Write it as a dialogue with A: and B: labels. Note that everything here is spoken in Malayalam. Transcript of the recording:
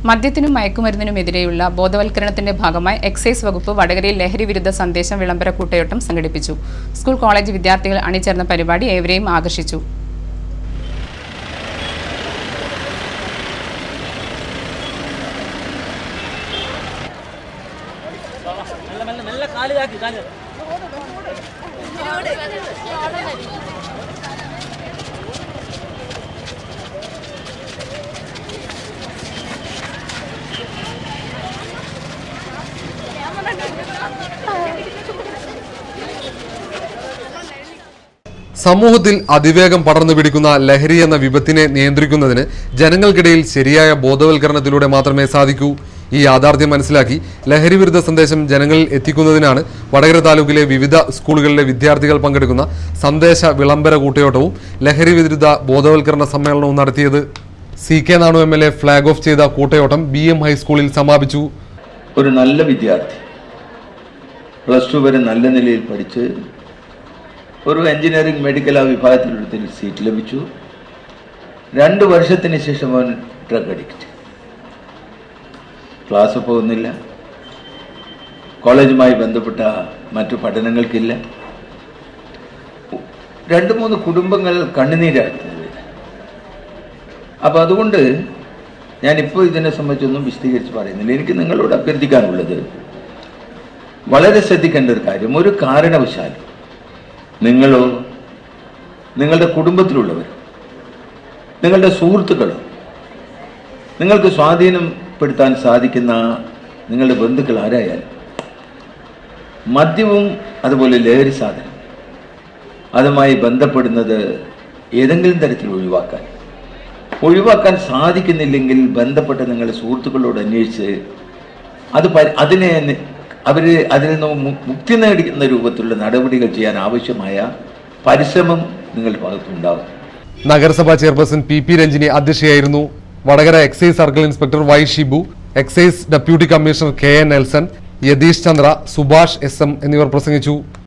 A: മദ്യത്തിനും മയക്കുമരുന്നിനുമെതിരെയുള്ള ബോധവൽക്കരണത്തിന്റെ ഭാഗമായി എക്സൈസ് വകുപ്പ് വടകരയിൽ ലഹരി വിരുദ്ധ സന്ദേശം വിളംബര കൂട്ടയോട്ടം സംഘടിപ്പിച്ചു സ്കൂൾ കോളേജ് വിദ്യാർത്ഥികൾ അണിചേർന്ന പരിപാടി ഏവരെയും ആകർഷിച്ചു
B: മെല്ലെ മെല്ലെ മെല്ലെ കാല് കാക്കി കാല്
C: സമൂഹത്തിൽ അതിവേഗം പടർന്നു പിടിക്കുന്ന ലഹരി എന്ന വിപത്തിനെ നിയന്ത്രിക്കുന്നതിന് ജനങ്ങൾക്കിടയിൽ ശരിയായ ബോധവൽക്കരണത്തിലൂടെ മാത്രമേ സാധിക്കൂ ഈ യാഥാർത്ഥ്യം മനസ്സിലാക്കി ലഹരി വിരുദ്ധ സന്ദേശം ജനങ്ങളിൽ എത്തിക്കുന്നതിനാണ് വടകര താലൂക്കിലെ വിവിധ സ്കൂളുകളിലെ വിദ്യാർത്ഥികൾ പങ്കെടുക്കുന്ന സന്ദേശ വിളംബര കൂട്ടയോട്ടവും ലഹരി വിരുദ്ധ ബോധവൽക്കരണ സമ്മേളനവും നടത്തിയത് C K Nanu M L A flag off ചെയ്ത കൂട്ടയോട്ടം ബി എം ഹൈസ്കൂളിൽ സമാപിച്ചു
D: ഒരു നല്ല വിദ്യാർത്ഥി പ്ലസ് ടു വരെ നല്ല നിലയിൽ പഠിച്ച് ഒരു എഞ്ചിനീയറിംഗ് മെഡിക്കൽ ആ വിഭാഗത്തിലൊരുത്തിൽ സീറ്റ് ലഭിച്ചു രണ്ട് വർഷത്തിന് ശേഷം അവൻ ഡ്രഗ് അഡിക്റ്റ് ക്ലാസ് പോകുന്നില്ല കോളേജുമായി ബന്ധപ്പെട്ട മറ്റു പഠനങ്ങൾക്കില്ല രണ്ട് മൂന്ന് കുടുംബങ്ങൾ കണ്ണുനീരാക്കുന്നത് അപ്പം അതുകൊണ്ട് ഞാനിപ്പോൾ ഇതിനെ സംബന്ധിച്ചൊന്നും വിശദീകരിച്ച് പറയുന്നില്ല എനിക്ക് നിങ്ങളോട് അഭ്യർത്ഥിക്കാനുള്ളത് വളരെ ശ്രദ്ധിക്കേണ്ട ഒരു കാര്യം ഒരു കാരണവശാലും നിങ്ങളോ നിങ്ങളുടെ കുടുംബത്തിലുള്ളവരോ നിങ്ങളുടെ സുഹൃത്തുക്കളോ നിങ്ങൾക്ക് സ്വാധീനപ്പെടുത്താൻ സാധിക്കുന്ന നിങ്ങളുടെ ബന്ധുക്കൾ ആരായാലും മദ്യവും അതുപോലെ ലഹരി സാധനം അതുമായി ബന്ധപ്പെടുന്നത് ഏതെങ്കിലും തരത്തിൽ ഒഴിവാക്കാൻ ഒഴിവാക്കാൻ സാധിക്കുന്നില്ലെങ്കിൽ ബന്ധപ്പെട്ട നിങ്ങളുടെ സുഹൃത്തുക്കളോട് അന്വേഷിച്ച് അത് പരി- അതിനെ നി- അവര് അതിൽ നിന്ന് മു- മുക്തി നേടിക്കുന്ന രൂപത്തിലുള്ള നടപടികൾ ചെയ്യാൻ ആവശ്യമായ പരിശ്രമം നിങ്ങളുടെ ഭാഗത്തുണ്ടാകും
C: നഗരസഭാ ചെയർപേഴ്സൺ പി പി രഞ്ജിനി അധ്യക്ഷയായിരുന്നു Vadakara excise circle inspector Y Shibu excise deputy commissioner K N Nelson Yatheesh Chandra Subhash S M എന്നിവർ പ്രസംഗിച്ചു